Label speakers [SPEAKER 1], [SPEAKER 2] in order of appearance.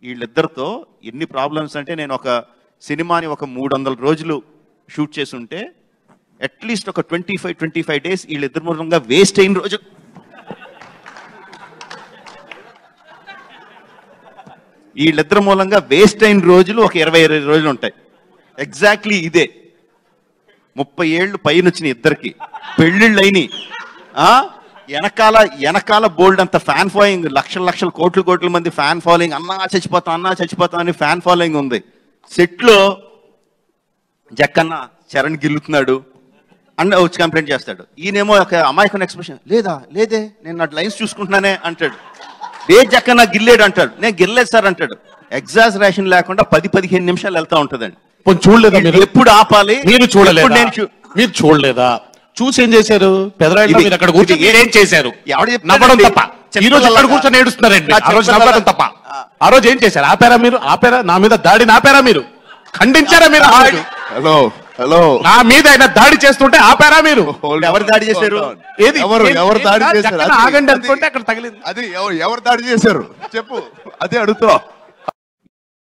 [SPEAKER 1] వీళ్ళిద్దరితో ఎన్ని ప్రాబ్లమ్స్ అంటే నేను ఒక సినిమాని ఒక మూడు వందల రోజులు షూట్ చేసి ఉంటే అట్లీస్ట్ ఒక twenty five twenty five days వీళ్ళిద్దరు మూలంగా వేస్ట్ అయిన రోజు వీళ్ళిద్దరు మూలంగా వేస్ట్ అయిన రోజులు ఒక ఇరవై ఇరవై రోజులు ఉంటాయి ఎగ్జాక్ట్లీ ఇదే ముప్పై ఏళ్ళు పైన వచ్చిన ఇద్దరికి పెళ్ళిళ్ళు అయినాయి ఆ? వెనకాల వెనకాల బోల్డ్ అంత ఫ్యాన్ ఫాలోయింగ్ లక్షల లక్షల కోట్ల కోట్ల మంది ఫ్యాన్ ఫాలోయింగ్ అన్నా చచ్చిపోతాం అన్నా చచ్చిపోతాం అని ఫ్యాన్ ఫాలోయింగ్ ఉంది సెట్లో జక్కన్న చరణ్ గిల్లుతున్నాడు అన్న వచ్చి కంప్లైంట్ చేస్తాడు ఈయనేమో ఒక అమాయకం ఎక్స్ప్రెషన్ లేదా లేదే నేను నా లైన్స్ చూసుకుంటున్నానే అంటాడు ఏ జక్కన్న గిల్లేడు అంటాడు నేను గిల్లేదు సార్ అంటాడు ఎగ్జాజరేషన్ లేకుండా పది పదిహేను నిమిషాలు వెళ్తా ఉంటుందండి
[SPEAKER 2] పోనీ చూడలేదా మీరు
[SPEAKER 1] ఎప్పుడు ఆపాలి
[SPEAKER 2] మీరు చూడలేదా
[SPEAKER 1] ఎప్పుడు నేను చూ-
[SPEAKER 2] మీరు చూడలేదా చూసి ఏం చేశారు పెదరాయిలో
[SPEAKER 1] ఇది-
[SPEAKER 2] మీరు అక్కడ కూర్చొని
[SPEAKER 1] ఇది-
[SPEAKER 2] మీరేం చేశారు
[SPEAKER 1] ఎవడు చెప్తాడండి?
[SPEAKER 2] నవ్వడం తప్ప ఈ రోజు ఇక్కడ
[SPEAKER 1] చెత్తలాగా.
[SPEAKER 2] కూర్చొని ఏడుస్తున్నారండి
[SPEAKER 1] ఆ
[SPEAKER 2] ఆ రోజు
[SPEAKER 1] చెత్తలాగా.
[SPEAKER 2] నవ్వడం తప్ప ఆ రోజు ఏం చేశారు ఆపారా మీరు ఆపారా నా మీద దాడి ఆపారా మీరు ఖండించారా మీరు ఆ రోజు?
[SPEAKER 3] హలో హలో
[SPEAKER 2] నా మీద ఆయన దాడి చేస్తుంటే ఆపారా మీరు
[SPEAKER 3] Hold
[SPEAKER 1] ఎవరు
[SPEAKER 3] on.
[SPEAKER 1] దాడి చేశారు?
[SPEAKER 2] ఏది
[SPEAKER 3] ఎవరు
[SPEAKER 2] ఏం-
[SPEAKER 3] ఎవరు
[SPEAKER 2] ఏం
[SPEAKER 3] దాడి
[SPEAKER 2] దా-
[SPEAKER 3] చేశారు
[SPEAKER 2] జక్కన
[SPEAKER 3] అది-
[SPEAKER 2] ఆగండి
[SPEAKER 3] అది-
[SPEAKER 2] అనుకుంటే అక్కడ తగిలింది
[SPEAKER 3] అది ఎవరు ఎవరు దాడి చేశారు చెప్పు అదే అడుగుతా